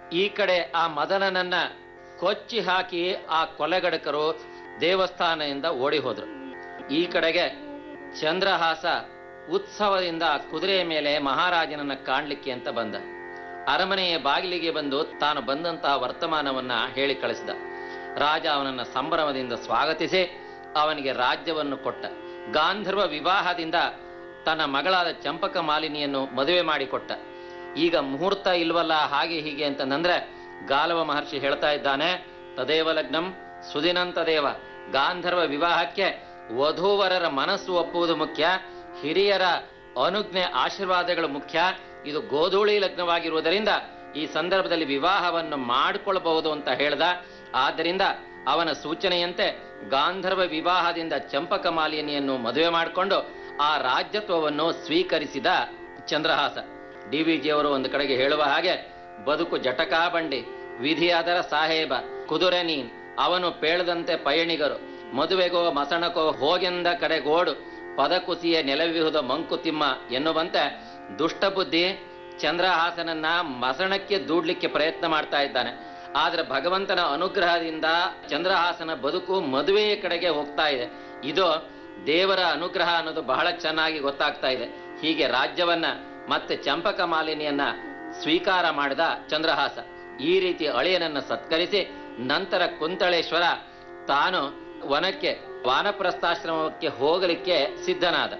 ಈ ಕಡೆ ಆ ಮದನನನ್ನ ಕೊಚ್ಚಿ ಹಾಕಿ ಆ ಕೊಲೆಗಡಕರು ದೇವಸ್ಥಾನದಿಂದ ಓಡಿ ಹೋದ್ರು ಈ ಕಡೆಗೆ ಚಂದ್ರಹಾಸ ಉತ್ಸವದಿಂದ ಆ ಕುದುರೆಯ ಮೇಲೆ ಮಹಾರಾಜನನ್ನ ಕಾಣ್ಲಿಕ್ಕೆ ಅಂತ ಬಂದ ಅರಮನೆಯ ಬಾಗಿಲಿಗೆ ಬಂದು ತಾನು ಬಂದಂತಹ ವರ್ತಮಾನವನ್ನ ಹೇಳಿ ಕಳಿಸಿದ ರಾಜ ಅವನನ್ನ ಸಂಭ್ರಮದಿಂದ ಸ್ವಾಗತಿಸಿ ಅವನಿಗೆ ರಾಜ್ಯವನ್ನು ಕೊಟ್ಟ ಗಾಂಧರ್ವ ವಿವಾಹದಿಂದ ತನ್ನ ಮಗಳಾದ ಚಂಪಕ ಮಾಲಿನಿಯನ್ನು ಮದುವೆ ಮಾಡಿಕೊಟ್ಟ ಈಗ ಮುಹೂರ್ತ ಇಲ್ವಲ್ಲ ಹಾಗೆ ಹೀಗೆ ಅಂತಂದ್ರೆ ಗಾಲವ ಮಹರ್ಷಿ ಹೇಳ್ತಾ ಇದ್ದಾನೆ ತದೇವ ಲಗ್ನಂ ಸುದಿನಂತದೇವ ಗಾಂಧರ್ವ ವಿವಾಹಕ್ಕೆ ವಧೂವರರ ಮನಸ್ಸು ಒಪ್ಪುವುದು ಮುಖ್ಯ ಹಿರಿಯರ ಅನುಜ್ಞೆ ಆಶೀರ್ವಾದಗಳು ಮುಖ್ಯ ಇದು ಗೋಧೂಳಿ ಲಗ್ನವಾಗಿರುವುದರಿಂದ ಈ ಸಂದರ್ಭದಲ್ಲಿ ವಿವಾಹವನ್ನು ಮಾಡಿಕೊಳ್ಳಬಹುದು ಅಂತ ಹೇಳ್ದ ಆದ್ದರಿಂದ ಅವನ ಸೂಚನೆಯಂತೆ ಗಾಂಧರ್ವ ವಿವಾಹದಿಂದ ಚಂಪಕ ಮಾಲಿನಿಯನ್ನು ಮದುವೆ ಮಾಡಿಕೊಂಡು ಆ ರಾಜ್ಯತ್ವವನ್ನು ಸ್ವೀಕರಿಸಿದ ಚಂದ್ರಹಾಸ ಡಿ ವಿ ಜಿ ಅವರು ಒಂದು ಕಡೆಗೆ ಹೇಳುವ ಹಾಗೆ ಬದುಕು ಜಟಕಾ ಬಂಡಿ ವಿಧಿಯಾದರ ಸಾಹೇಬ ಕುದುರೆ ನೀನ್ ಅವನು ಪೇಳದಂತೆ ಪಯಣಿಗರು ಮದುವೆಗೋ ಮಸಣಕೋ ಹೋಗೆಂದ ಕಡೆಗೋಡು ಪದಕುಸಿಯ ನೆಲವಿಹುದ ಮಂಕುತಿಮ್ಮ ಎನ್ನುವಂತೆ ದುಷ್ಟಬುದ್ಧಿ ಚಂದ್ರಹಾಸನನ್ನ ಮಸಣಕ್ಕೆ ದೂಡ್ಲಿಕ್ಕೆ ಪ್ರಯತ್ನ ಮಾಡ್ತಾ ಇದ್ದಾನೆ ಆದ್ರೆ ಭಗವಂತನ ಅನುಗ್ರಹದಿಂದ ಚಂದ್ರಹಾಸನ ಬದುಕು ಮದುವೆಯ ಕಡೆಗೆ ಹೋಗ್ತಾ ಇದೆ ಇದು ದೇವರ ಅನುಗ್ರಹ ಅನ್ನೋದು ಬಹಳ ಚೆನ್ನಾಗಿ ಗೊತ್ತಾಗ್ತಾ ಇದೆ ಹೀಗೆ ರಾಜ್ಯವನ್ನ ಮತ್ತೆ ಚಂಪಕ ಮಾಲಿನಿಯನ್ನ ಸ್ವೀಕಾರ ಮಾಡಿದ ಚಂದ್ರಹಾಸ ಈ ರೀತಿ ಅಳಿಯನನ್ನ ಸತ್ಕರಿಸಿ ನಂತರ ಕುಂತಳೇಶ್ವರ ತಾನು ವನಕ್ಕೆ ವಾನಪ್ರಸ್ಥಾಶ್ರಮಕ್ಕೆ ಹೋಗಲಿಕ್ಕೆ ಸಿದ್ಧನಾದ